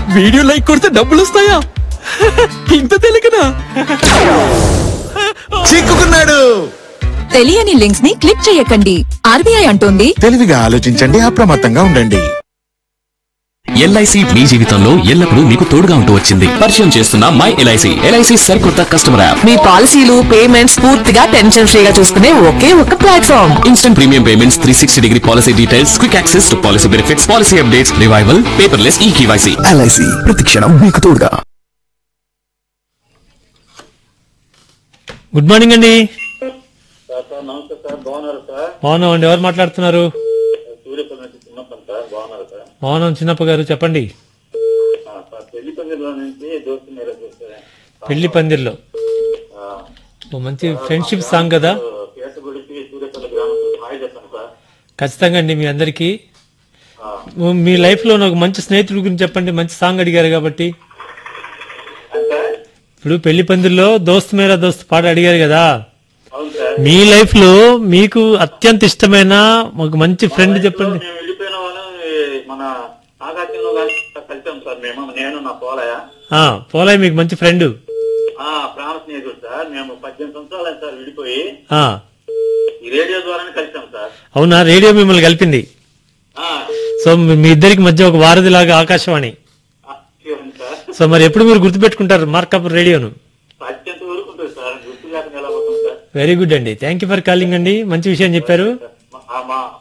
video like కొడితే డబ్బులు వస్తాయా ఇంత తెలియకనా చిక్కుకున్నాడు తెలియని లింక్స్ ని క్లిక్ చేయకండి ఆర్బీఐ అంటోంది తెలివిగా ఆలోచించండి అప్రమత్తంగా ఉండండి ఎల్ఐసి మీ జీవితంలో ఎల్లప్పుడూ మీకు తోడుగా ఉంటూ వచ్చింది పరిచయం చేస్తున్న మై ఎల్ఐసి ఎల్ఐసి సరికొత్త కస్టమర్ యాప్ మీ పాలసీలు పేమెంట్స్ పూర్తిగా టెన్షన్ ఫ్రీగా చూసుకునే ఒకే ఒక platform instant premium payments three sixty degree policy details quick access to policy benefits policy updates revival paperless e KYC LIC ప్రతిక్షణం మీకు తోడుగా గుడ్ మార్నింగ్ అండి సార్ సార్ నమస్తే సార్ బాగున్నారు సార్ మౌనం అండి ఎవరు మాట్లాడుతున్నారు సూర్యపల్లి నుంచి చిన్నప్పని సార్ బాగున్నారు సార్ మౌనం చిన్నప్ప గారు చెప్పండి ఆ, సార్ పెళ్లి పందిరిలో నుంచి దోస్తు మీరు చూస్తే పెళ్లి పందిర్లో ఓ మంచి ఫ్రెండ్షిప్ సాంగ్ కదా కేసగుడికి సూర్యపల్లి గ్రామం హాయ్ చెప్పండి సార్ ఖచ్చితంగా అండి మీ అందరికి మీ లైఫ్ లో ఒక మంచి స్నేహితుడి గురించి చెప్పండి మంచి సాంగ్ అడిగారు కాబట్టి అంటే ఇప్పుడు పెళ్లి పందిర్లో దోస్త్ మేరా దోస్త్ పాట అడిగారు కదా అవును సార్ మీ లైఫ్ లో మీకు అత్యంత ఇష్టమైన ఒక మంచి ఫ్రెండ్ చెప్పండి మేము వెళ్ళిపోయిన వాళ్ళం ఈ మన నాగార్జున గారి కలిసాం సార్ మేము నేను నా పోలయ ఆ పోలయ్ మీకు మంచి ఫ్రెండ్ ఆ ప్రాణ స్నేహితుడు సార్ మేము పద్దెనిమిది సంవత్సరాలు అయింది సార్ విడిపోయి ఆ ఈ రేడియో ద్వారానే కలిసాం సార్ అవునా రేడియో మిమ్మల్ని కలిపింది ఆ, సో మీ- మీ ఇద్దరికి మధ్య ఒక వారధి లాగా ఆకాశవాణి ఆ, అవును సార్ సో మరి ఎప్పుడు మీరు గుర్తుపెట్టుకుంటారు మార్కప్ రేడియోను అత్యంత వరకు ఉంటుంది సార్ గుర్తు లేకుండా ఎలా పోతుంది సార్ వెరీ గుడ్ అండి థ్యాంక్ యూ ఫర్ కాలింగ్ అండి మంచి విషయం చెప్పారు మా- మా